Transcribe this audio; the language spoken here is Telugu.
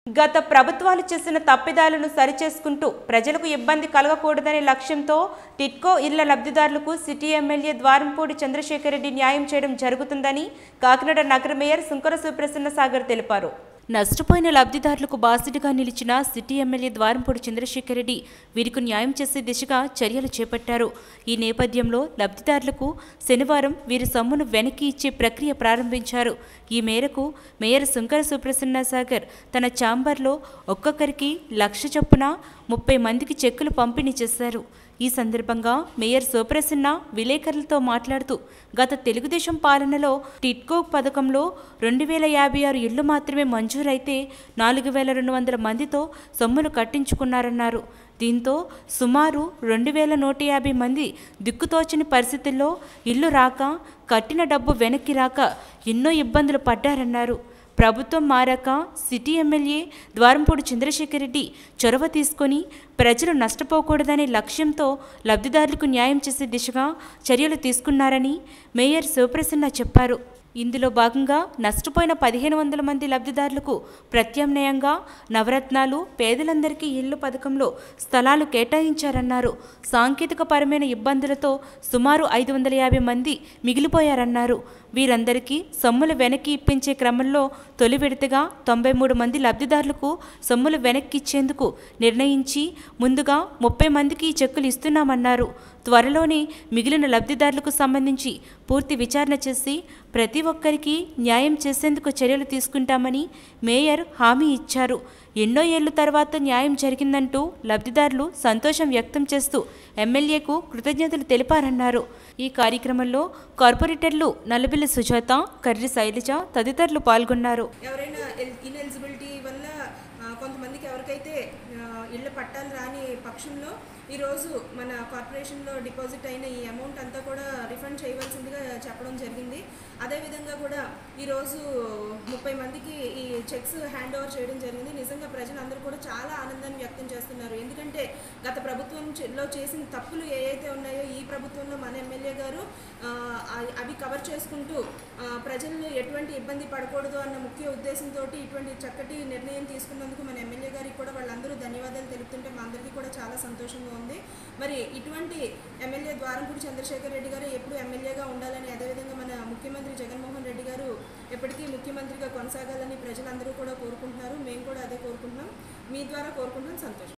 గత ప్రభుత్వాలు చేసిన తప్పిదాలను సరిచేసుకుంటూ ప్రజలకు ఇబ్బంది కలగకూడదనే లక్ష్యంతో టిట్కో ఇళ్ల లబ్ధిదారులకు సిటీ ఎమ్మెల్యే ద్వారంపూడి చంద్రశేఖర్ రెడ్డి న్యాయం చేయడం జరుగుతుందని కాకినాడ నగర మేయర్ సుంకర సుప్రసన్న సాగర్ తెలిపారు నష్టపోయిన లబ్ధిదారులకు బాసిడిగా నిలిచిన సిటీ ఎమ్మెల్యే ద్వారంపూడి చంద్రశేఖర్ రెడ్డి వీరికి న్యాయం చేసే దిశగా చర్యలు చేపట్టారు ఈ నేపథ్యంలో లబ్ధిదారులకు శనివారం వీరి సొమ్మును వెనక్కి ఇచ్చే ప్రక్రియ ప్రారంభించారు ఈ మేరకు మేయర్ సుంకర సుప్రసన్న సాగర్ తన ఛాంబర్లో ఒక్కొక్కరికి లక్ష చొప్పున ముప్పై మందికి చెక్కులు పంపిణీ చేశారు ఈ సందర్భంగా మేయర్ సుప్రసన్న విలేకరులతో మాట్లాడుతూ గత తెలుగుదేశం పాలనలో టిట్కో పథకంలో రెండు వేల యాభై ఆరు ఇళ్లు మాత్రమే మంజూరైతే నాలుగు వేల రెండు వందల మందితో సొమ్ములు కట్టించుకున్నారన్నారు దీంతో సుమారు రెండు వేల నూట యాభై మంది దిక్కుతోచని పరిస్థితుల్లో ఇల్లు రాక కట్టిన డబ్బు వెనక్కి రాక ఎన్నో ఇబ్బందులు పడ్డారన్నారు ప్రభుత్వం మారాక సిటీ ఎమ్మెల్యే ద్వారంపూడి చంద్రశేఖర్ రెడ్డి చొరవ తీసుకొని ప్రజలు నష్టపోకూడదనే లక్ష్యంతో లబ్ధిదారులకు న్యాయం చేసే దిశగా చర్యలు తీసుకున్నారని మేయర్ శివప్రసన్న చెప్పారు ఇందులో భాగంగా నష్టపోయిన పదిహేను వందల మంది లబ్ధిదారులకు ప్రత్యామ్నాయంగా నవరత్నాలు పేదలందరికీ ఇల్లు పథకంలో స్థలాలు కేటాయించారన్నారు సాంకేతిక పరమైన ఇబ్బందులతో సుమారు ఐదు వందల యాభై మంది మిగిలిపోయారన్నారు వీరందరికీ సొమ్ములు వెనక్కి ఇప్పించే క్రమంలో తొలి విడతగా తొంభై మూడు మంది లబ్ధిదారులకు సొమ్ములు వెనక్కి ఇచ్చేందుకు నిర్ణయించి ముందుగా ముప్పై మందికి ఈ చెక్కులు ఇస్తున్నామన్నారు త్వరలోనే మిగిలిన లబ్ధిదారులకు సంబంధించి పూర్తి విచారణ చేసి ప్రతి ఒక్కరికి న్యాయం చేసేందుకు చర్యలు తీసుకుంటామని మేయర్ హామీ ఇచ్చారు ఎన్నో ఏళ్ల తర్వాత న్యాయం జరిగిందంటూ లబ్ధిదారులు సంతోషం వ్యక్తం చేస్తూ ఎమ్మెల్యేకు కృతజ్ఞతలు తెలిపారన్నారు ఈ కార్యక్రమంలో కార్పొరేటర్లు నల్లబిల్లి సుజాత కర్రి శైలజ తదితరులు పాల్గొన్నారు ఎవరైనా ఇన్ఎలిజిబిలిటీ వల్ల ఆ, కొంతమందికి ఎవరికైతే ఆ, ఇళ్ళ పట్టాలు రాని పక్షంలో ఈరోజు మన కార్పొరేషన్లో డిపాజిట్ అయిన ఈ అమౌంట్ అంతా కూడా రిఫండ్ చేయవలసిందిగా చెప్పడం జరిగింది అదేవిధంగా కూడా ఈరోజు ముప్పై మందికి ఈ చెక్స్ హ్యాండ్ ఓవర్ చేయడం జరిగింది నిజంగా ప్రజలందరూ కూడా చాలా ఆనందాన్ని వ్యక్తం చేస్తున్నారు ఎందుకంటే గత ప్రభుత్వంలో చేసిన తప్పులు ఏ అయితే ఉన్నాయో ఈ ప్రభుత్వంలో మన ఎమ్మెల్యే గారు ఆ, అవి- అవి కవర్ చేసుకుంటూ ఆ, ప్రజలను ఎటువంటి ఇబ్బంది పడకూడదు అన్న ముఖ్య ఉద్దేశంతో ఇటువంటి చక్కటి నిర్ణయం తీసుకున్నందుకు మన ఎమ్మెల్యే గారికి కూడా వాళ్ళందరూ ధన్యవాదాలు తెలుపుతుంటే మా అందరికీ కూడా చాలా సంతోషంగా ఉంది మరి ఇటువంటి ఎమ్మెల్యే ద్వారంపూడి చంద్రశేఖర్ రెడ్డి గారు ఎప్పుడు ఎమ్మెల్యేగా ఉండాలని అదేవిధంగా మన ముఖ్యమంత్రి జగన్మోహన్ రెడ్డి గారు ఎప్పటికీ ముఖ్యమంత్రిగా కొనసాగాలని ప్రజలందరూ కూడా కోరుకుంటున్నారు మేము కూడా అదే కోరుకుంటున్నాం మీ ద్వారా కోరుకుంటున్నాం సంతోషం